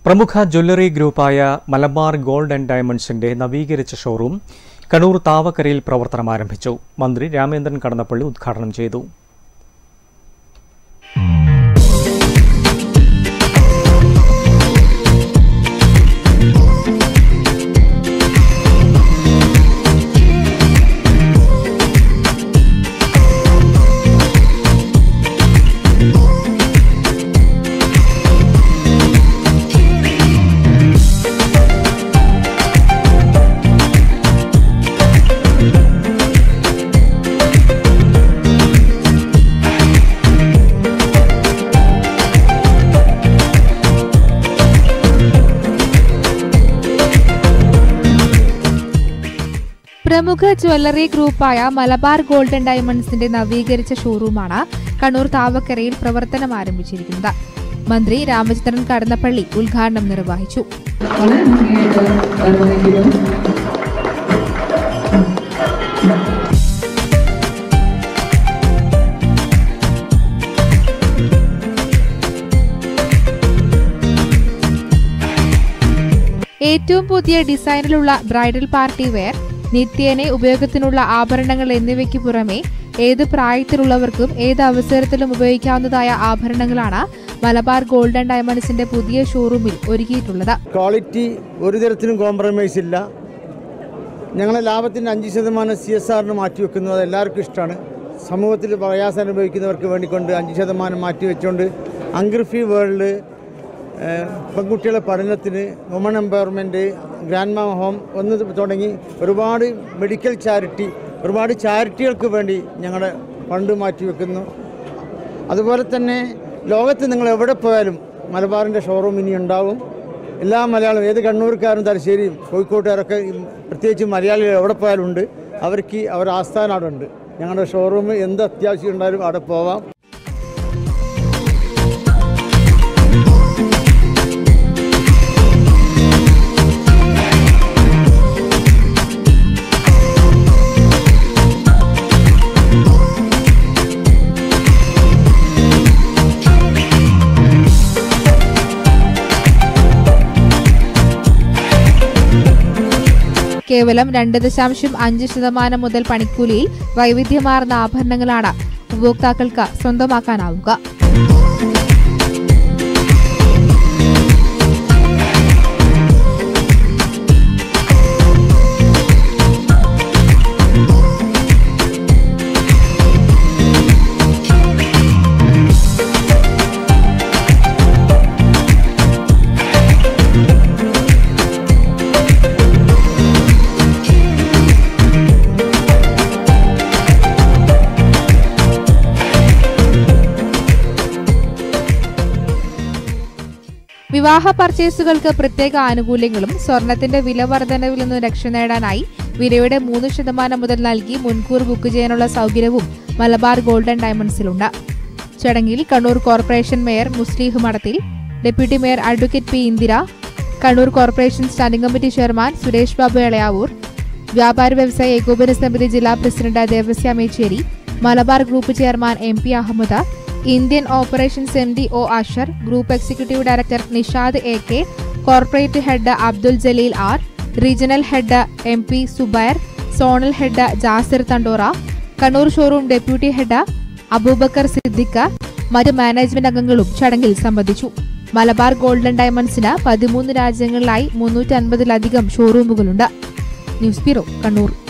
പ്രമുഖ ജ്വല്ലറി ഗ്രൂപ്പായ Malabar gold and ഡയമണ്ട്സിന്റെ നവീകരിച്ച ഷോറൂം കണ്ണൂർ താവക്കരയിൽ പ്രവർത്തനം ആരംഭിച്ചു മന്ത്രി രാമേന്ദ്രൻ കടന്നപ്പള്ളി ഉദ്ഘാടനം ചെയ്തു പ്രമുഖ ജ്വല്ലറി ഗ്രൂപ്പായ മലബാർ ഗോൾഡൻ ഡയമണ്ട്സിന്റെ നവീകരിച്ച ഷോറൂമാണ് കണ്ണൂർ താവക്കരയിൽ പ്രവർത്തനം ആരംഭിച്ചിരിക്കുന്നത് മന്ത്രി രാമചന്ദ്രൻ കടന്നപ്പള്ളി ഉദ്ഘാടനം നിർവഹിച്ചു വളരെ നന്ദിയായിട്ട് നിർവഹിക്കുന്നു ഏറ്റവും പുതിയ ഡിസൈനിലുള്ള ബ്രൈഡൽ പാർട്ടി വെയർ നിത്യേന ഉപയോഗത്തിനുള്ള ആഭരണങ്ങൾ എന്നിവയ്ക്ക് പുറമെ ഏത് പ്രായത്തിലുള്ളവർക്കും ഏത് അവസരത്തിലും ഉപയോഗിക്കാവുന്നതായ ആഭരണങ്ങളാണ് മലബാർ ഗോൾഡൻ ഡയമണ്ട്സിന്റെ പുതിയ ഷോറൂമിൽ ഒരുക്കിയിട്ടുള്ളത് ക്വാളിറ്റി ഒരു തരത്തിലും കോംപ്രമൈസ് ഇല്ല ഞങ്ങളെ ലാഭത്തിൻ്റെ അഞ്ച് ശതമാനം സി എസ് ആറിന് മാറ്റിവെക്കുന്നത് എല്ലാവർക്കും ഇഷ്ടമാണ് സമൂഹത്തിൽ പ്രയാസം അനുഭവിക്കുന്നവർക്ക് വേണ്ടിക്കൊണ്ട് അഞ്ച് ശതമാനം മാറ്റി വെച്ചുകൊണ്ട് അങ്ക്രിഫി വേൾഡ് പെൺകുട്ടികളുടെ പഠനത്തിന് woman empowerment grandma home ഒന്ന് തുടങ്ങി ഒരുപാട് മെഡിക്കൽ ചാരിറ്റി ഒരുപാട് ചാരിറ്റികൾക്ക് വേണ്ടി ഞങ്ങളുടെ ഫണ്ട് മാറ്റിവെക്കുന്നു അതുപോലെ തന്നെ ലോകത്ത് നിങ്ങൾ എവിടെ പോയാലും മലബാറിൻ്റെ ഷോറൂം ഇനി ഉണ്ടാവും എല്ലാ മലയാളം ഏത് കണ്ണൂർക്കാരും തലശ്ശേരിയും കോഴിക്കോട്ടുകാരൊക്കെ ഈ പ്രത്യേകിച്ച് മലയാളികൾ എവിടെ പോയാലും ഉണ്ട് അവർക്ക് അവർ ആസ്ഥാനം അവിടെ ഉണ്ട് ഞങ്ങളുടെ ഷോറൂം എന്ത് അത്യാവശ്യം ഉണ്ടായാലും അവിടെ പോവാം കേവലം രണ്ട് ദശാംശം അഞ്ച് ശതമാനം മുതൽ പണിക്കൂലിയിൽ വൈവിധ്യമാർന്ന ആഭരണങ്ങളാണ് ഉപഭോക്താക്കൾക്ക് സ്വന്തമാക്കാനാവുക വിവാഹ പർച്ചേസുകൾക്ക് പ്രത്യേക ആനുകൂല്യങ്ങളും സ്വർണത്തിന്റെ വില വർധനവിൽ നിന്ന് രക്ഷ നേടാനായി വിലയുടെ മൂന്ന് ശതമാനം മുതൽ നൽകി മുൻകൂർ ബുക്ക് ചെയ്യാനുള്ള സൗകര്യവും മലബാർ ഗോൾഡൻ ഡയമണ്ട്സിലുണ്ട് ചടങ്ങിൽ Kannur corporation mayor Muslih Madathil deputy mayor advocate P Indira Kannur corporation standing committee chairman Suresh Babu Elayavoor വ്യാപാര വ്യവസായ ഏകോപന സമിതി ജില്ലാ president Devasya Mecheri Malabar group chairman M P Ahammed Indian operations M D O Ashar group executive director Nishad A K corporate head Abdul Jaleel R regional head M P Zubair zonal head Jasir Thandora Kannur showroom deputy head Abubakkar Siddique മറ്റ് management അംഗങ്ങളും ചടങ്ങിൽ സംബന്ധിച്ചു Malabar golden ഡയമണ്ട്സിന് പതിമൂന്ന് രാജ്യങ്ങളിലായി മുന്നൂറ്റി അൻപതിലധികം ഷോറൂമുകളുണ്ട് ന്യൂസ് ബ്യൂറോ കണ്ണൂർ